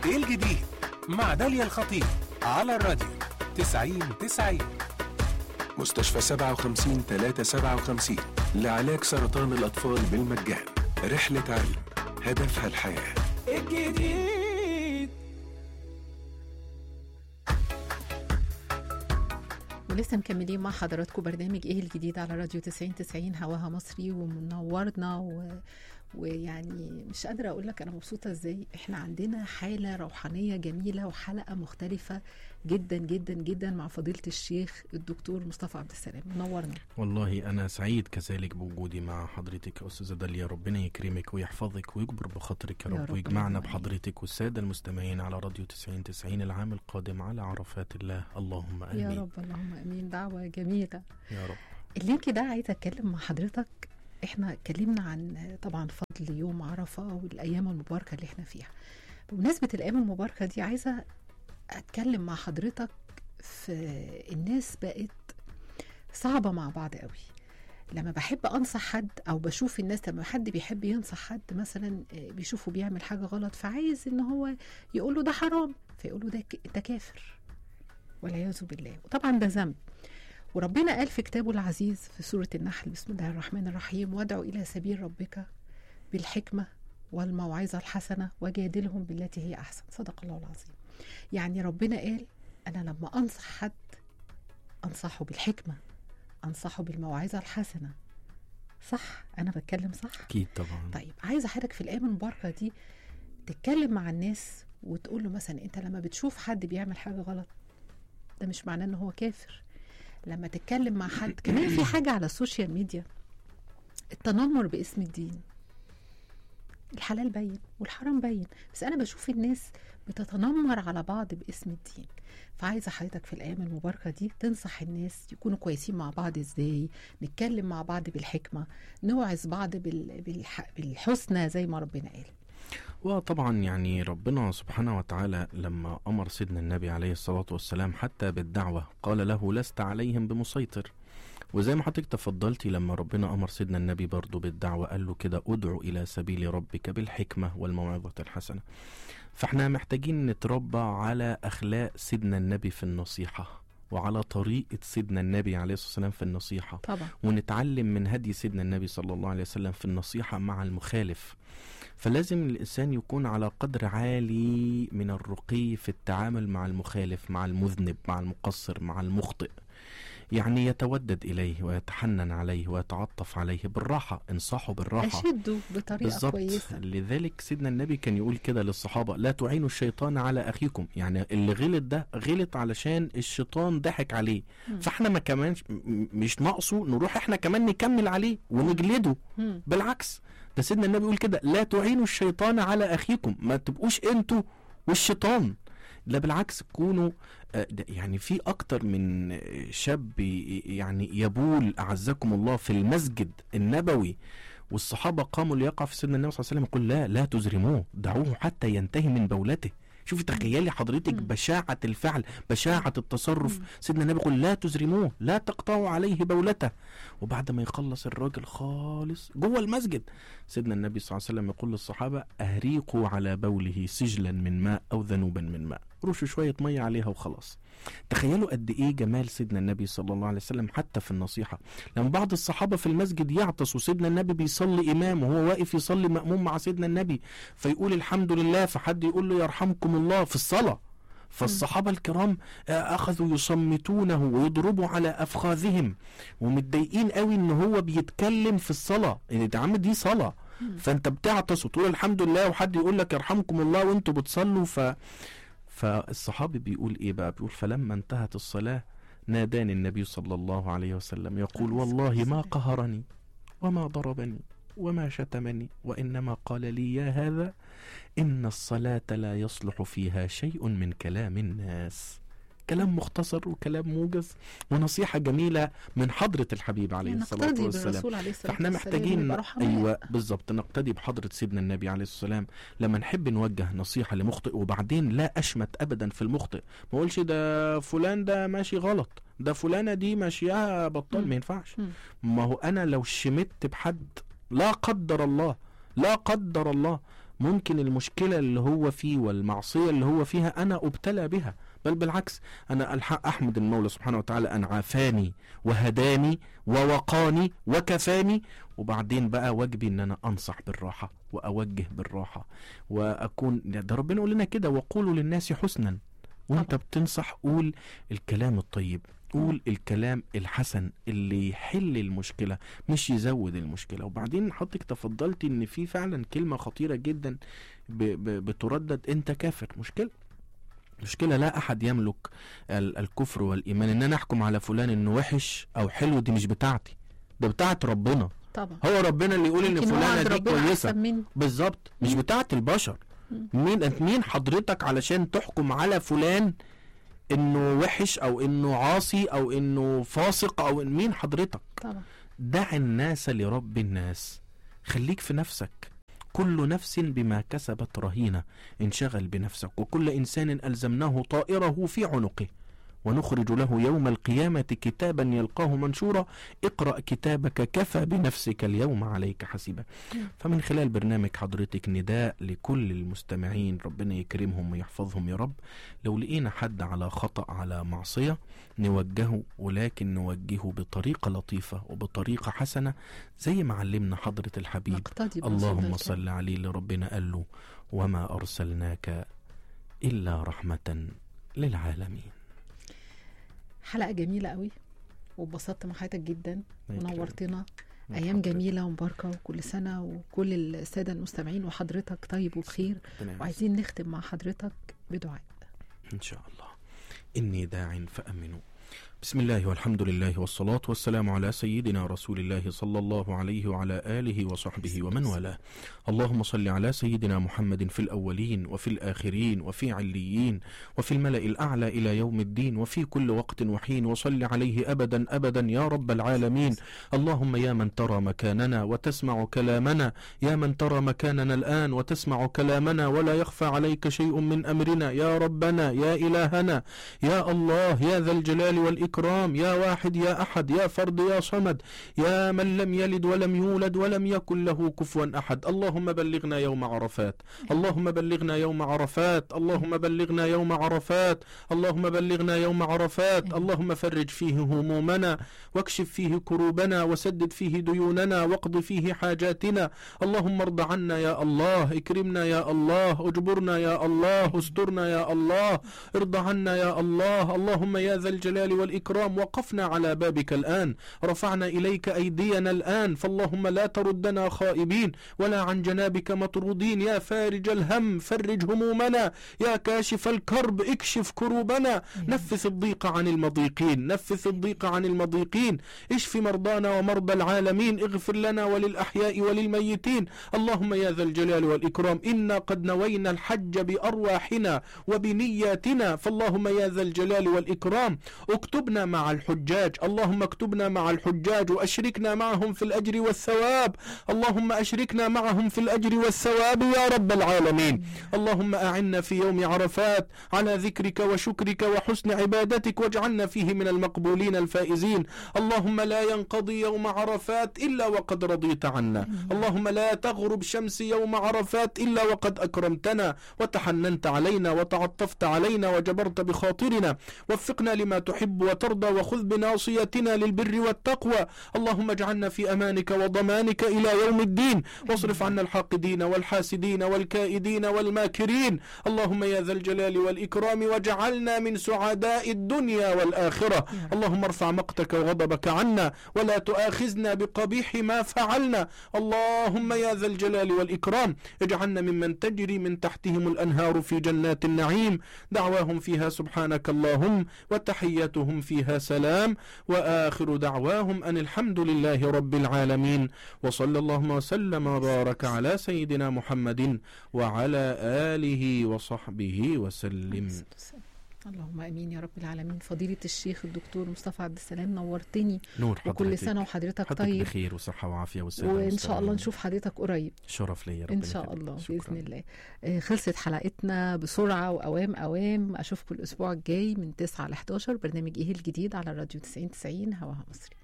ايه الجديد مع داليا الخطيب على الراديو 90 90 مستشفى 57 357 لعلاج سرطان الأطفال بالمجان رحلة علم هدفها الحياة الجديد ولسه مكملين مع حضراتكم برنامج ايه الجديد على راديو 90 90 هواها مصري ومنورنا و... ويعني مش قادره اقول لك انا مبسوطه ازاي احنا عندنا حاله روحانيه جميله وحلقه مختلفه جدا جدا جدا مع فضيله الشيخ الدكتور مصطفى عبد السلام منورنا والله أنا سعيد كذلك بوجودي مع حضرتك يا أستاذة داليا ربنا يكرمك ويحفظك ويجبر بخاطرك يا يا رب رب ويجمعنا اللهم آمين. بحضرتك والسادة المستمعين على راديو 90 90 العام القادم على عرفات الله اللهم آمين يا رب اللهم امين دعوه جميله يا رب اللينك ده عايزه اتكلم مع حضرتك احنا اتكلمنا عن طبعا فضل يوم عرفه والايام المباركه اللي احنا فيها بمناسبه الايام المباركه دي عايزه اتكلم مع حضرتك في الناس بقت صعبه مع بعض قوي لما بحب انصح حد او بشوف الناس لما حد بيحب ينصح حد مثلا آه، بيشوفه بيعمل حاجه غلط فعايز ان هو يقول له ده حرام فيقول له ده ك- انت كافر والعياذ بالله وطبعا ده ذنب وربنا قال في كتابه العزيز في سورة النحل بسم الله الرحمن الرحيم وادعو إلى سبيل ربك بالحكمة والموعظة الحسنة وجادلهم بالتي هي أحسن صدق الله العظيم يعني ربنا قال أنا لما أنصح حد أنصحه بالحكمة أنصحه بالموعظة الحسنة صح أنا بتكلم صح أكيد طبعا طيب عايزه حضرتك في الايام المباركه دي تتكلم مع الناس وتقول له مثلا انت لما بتشوف حد بيعمل حاجه غلط ده مش معناه ان هو كافر لما تتكلم مع حد كمان في حاجه على السوشيال ميديا التنمر باسم الدين الحلال باين والحرام باين بس انا بشوف الناس بتتنمر على بعض باسم الدين فعايزه حضرتك في الايام المباركه دي تنصح الناس يكونوا كويسين مع بعض ازاي نتكلم مع بعض بالحكمه نوعظ بعض بال... بالح... بالحسنى زي ما ربنا قال وطبعا يعني ربنا سبحانه وتعالى لما أمر سيدنا النبي عليه الصلاة والسلام حتى بالدعوة قال له لست عليهم بمسيطر وزي ما حضرتك تفضلتي لما ربنا أمر سيدنا النبي برضه بالدعوة قال له كده ادعو إلى سبيل ربك بالحكمة والموعظة الحسنة فاحنا محتاجين نتربى على أخلاق سيدنا النبي في النصيحة وعلى طريقة سيدنا النبي عليه الصلاة والسلام في النصيحة طبعا ونتعلم من هدي سيدنا النبي صلى الله عليه وسلم في النصيحة مع المخالف فلازم الإنسان يكون على قدر عالي من الرقي في التعامل مع المخالف مع المذنب مع المقصر مع المخطئ يعني يتودد إليه ويتحنن عليه ويتعطف عليه بالراحة انصحه بالراحة اشده بطريقه بالظبط كويسه لذلك سيدنا النبي كان يقول كده للصحابة لا تعينوا الشيطان على أخيكم يعني اللي غلط ده غلط علشان الشيطان ضحك عليه مم. فاحنا ما كمان م- مش ناقصه نروح احنا كمان نكمل عليه ونجلده مم. بالعكس ده سيدنا النبي يقول كده لا تعينوا الشيطان على أخيكم ما تبقوش انتوا والشيطان لا بالعكس كونوا آه، ده يعني في اكتر من آه، شاب ي- يعني يبول اعزكم الله في المسجد النبوي والصحابه قاموا ليقع في سيدنا النبي صلى الله عليه وسلم يقول لا لا تزرموه دعوه حتى ينتهي من بولته شوفي تخيلي حضرتك مم. بشاعة الفعل بشاعة التصرف مم. سيدنا النبي يقول لا تزرموه لا تقطعوا عليه بولته وبعد ما يخلص الراجل خالص جوه المسجد سيدنا النبي صلى الله عليه وسلم يقول للصحابة أهريقوا على بوله سجلا من ماء أو ذنوبا من ماء رشوا شوية مية عليها وخلاص تخيلوا قد إيه جمال سيدنا النبي صلى الله عليه وسلم حتى في النصيحة لما بعض الصحابة في المسجد يعطس وسيدنا النبي بيصلي إمام وهو واقف يصلي مأموم مع سيدنا النبي فيقول الحمد لله فحد يقول له يرحمكم الله في الصلاة فالصحابة الكرام آه، أخذوا يصمتونه ويضربوا على أفخاذهم ومتضايقين قوي إن هو بيتكلم في الصلاة إن ده عم دي صلاة فأنت بتعطس وتقول الحمد لله وحد يقول لك يرحمكم الله وأنتوا بتصلوا ف فالصحابي بيقول إيه بقى بيقول فلما انتهت الصلاة ناداني النبي صلى الله عليه وسلم يقول عليه الصلاة والله ما والسلام. قهرني وما ضربني وما شتمني وإنما قال لي يا هذا إن الصلاة لا يصلح فيها شيء من كلام الناس كلام مختصر وكلام موجز ونصيحة جميلة من حضرة الحبيب عليه الصلاة نقتدي والسلام بالرسول عليه الصلاه فاحنا والسلام محتاجين ونبقى رحماء. ايوه بالظبط نقتدي بحضره سيدنا النبي عليه الصلاه والسلام لما نحب نوجه نصيحه لمخطئ وبعدين لا اشمت ابدا في المخطئ ما اقولش ده فلان ده ماشي غلط ده فلانه دي ماشيها بطال مم. ما ينفعش مم. ما هو انا لو شمت بحد لا قدر الله لا قدر الله ممكن المشكلة اللي هو فيه والمعصية اللي هو فيها أنا أبتلى بها بل بالعكس أنا الحق أحمد المولى سبحانه وتعالى أن عافاني وهداني ووقاني وكفاني وبعدين بقى واجبي ان انا انصح بالراحه واوجه بالراحه واكون ده ربنا يقول لنا كده وقولوا للناس حسنا وانت طبعا. بتنصح قول الكلام الطيب قول الكلام الحسن اللي يحل المشكله مش يزود المشكله وبعدين حضرتك تفضلتي ان في فعلا كلمه خطيره جدا ب ب بتردد انت كافر مشكله مشكلة لا أحد يملك ال- الكفر والإيمان إن أنا أحكم على فلان إنه وحش أو حلو دي مش بتاعتي ده بتاعت ربنا طبعا هو ربنا اللي يقول إن يمكن هو فلانة عند دي ربنا كويسة احسن مني بالظبط مش مم. بتاعت البشر مم. مين أنت مين حضرتك علشان تحكم على فلان إنه وحش أو إنه عاصي أو إنه فاسق أو إن مين حضرتك طبعا دع الناس لرب الناس خليك في نفسك كل نفس بما كسبت رهينة انشغل بنفسك وكل إنسان ألزمناه طائره في عنقه ونخرج له يوم القيامة كتابا يلقاه منشورا اقرأ كتابك كفى بنفسك اليوم عليك حسيبا فمن خلال برنامج حضرتك نداء لكل المستمعين ربنا يكرمهم ويحفظهم يا رب لو لقينا حد على خطأ على معصية نوجهه ولكن نوجهه بطريقة لطيفة وبطريقة حسنة زي ما علمنا حضرة الحبيب نقتدي برسول اللهم الكريم. صل عليه اللي ربنا قال له وما أرسلناك إلا رحمة للعالمين حلقه جميله قوي واتبسطت مع حضرتك جدا الله يكرمك. ونورتنا من ايام حضرتك. جميله ومباركه وكل سنه وكل الساده المستمعين وحضرتك طيب وبخير ربنا يعزك. وعايزين نختم مع حضرتك بدعاء إن شاء الله إني داع فأمنوا بسم الله والحمد لله والصلاة والسلام على سيدنا رسول الله صلى الله عليه وعلى آله وصحبه ومن والاه اللهم صل على سيدنا محمد في الأولين وفي الآخرين وفي عليين وفي الملأ الأعلى إلى يوم الدين وفي كل وقت وحين وصل عليه أبدا أبدا يا رب العالمين اللهم يا من ترى مكاننا وتسمع كلامنا يا من ترى مكاننا الآن وتسمع كلامنا ولا يخفى عليك شيء من أمرنا يا ربنا يا إلهنا يا الله يا ذا الجلال والإكرام يا واحد يا أحد يا فرد يا صمد يا من لم يلد ولم يولد ولم يكن له كفوا أحد اللهم بلغنا يوم عرفات اللهم بلغنا يوم عرفات اللهم بلغنا يوم عرفات اللهم بلغنا يوم عرفات اللهم فرج فيه همومنا واكشف فيه كروبنا وسدد فيه ديوننا واقض فيه حاجاتنا اللهم ارض عنا يا الله اكرمنا يا الله اجبرنا يا الله استرنا يا الله ارض عنا يا الله اللهم يا ذا الجلال والإكرام وقفنا على بابك الآن رفعنا إليك أيدينا الآن فاللهم لا تردنا خائبين ولا عن جنابك مطرودين يا فارج الهم فرج همومنا يا كاشف الكرب اكشف كروبنا نفث الضيق عن المضيقين نفث الضيق عن المضيقين اشف مرضانا ومرضى العالمين اغفر لنا وللأحياء وللميتين اللهم يا ذا الجلال والإكرام إنا قد نوينا الحج بأرواحنا وبنياتنا فاللهم يا ذا الجلال والإكرام اكتبنا مع الحجاج اللهم اكتبنا مع الحجاج وأشركنا معهم في الأجر والثواب اللهم أشركنا معهم في الأجر والثواب يا رب العالمين اللهم أعنا في يوم عرفات على ذكرك وشكرك وحسن عبادتك واجعلنا فيه من المقبولين الفائزين اللهم لا ينقضي يوم عرفات إلا وقد رضيت عنا اللهم لا تغرب شمس يوم عرفات إلا وقد أكرمتنا وتحننت علينا وتعطفت علينا وجبرت بخاطرنا وفقنا لما تحب وترضى وخذ بناصيتنا للبر والتقوى اللهم اجعلنا في أمانك وضمانك إلى يوم الدين واصرف عنا الحاقدين والحاسدين والكائدين والماكرين اللهم يا ذا الجلال والإكرام واجعلنا من سعداء الدنيا والآخرة اللهم ارفع مقتك وغضبك عنا ولا تؤاخذنا بقبيح ما فعلنا اللهم يا ذا الجلال والإكرام اجعلنا ممن تجري من تحتهم الأنهار في جنات النعيم دعواهم فيها سبحانك اللهم وتحيتهم فيها سلام وآخر دعواهم أن الحمد لله رب العالمين وصلى اللهم وسلم وبارك على سيدنا محمد وعلى آله وصحبه وسلم اللهم امين يا رب العالمين فضيله الشيخ الدكتور مصطفى عبد السلام نورتني نور حضرتك وكل سنه وحضرتك حضرتك طيب بخير وصحة وعافية والسلامة وان شاء الله نشوف حضرتك قريب شرف ليا ان ربنا شاء يخليك. الله شكراً. باذن الله آه، خلصت حلقتنا بسرعه واوام اوام اشوفكم الاسبوع الجاي من 9 ل 11 برنامج ايه الجديد على راديو 90 90 هواها مصري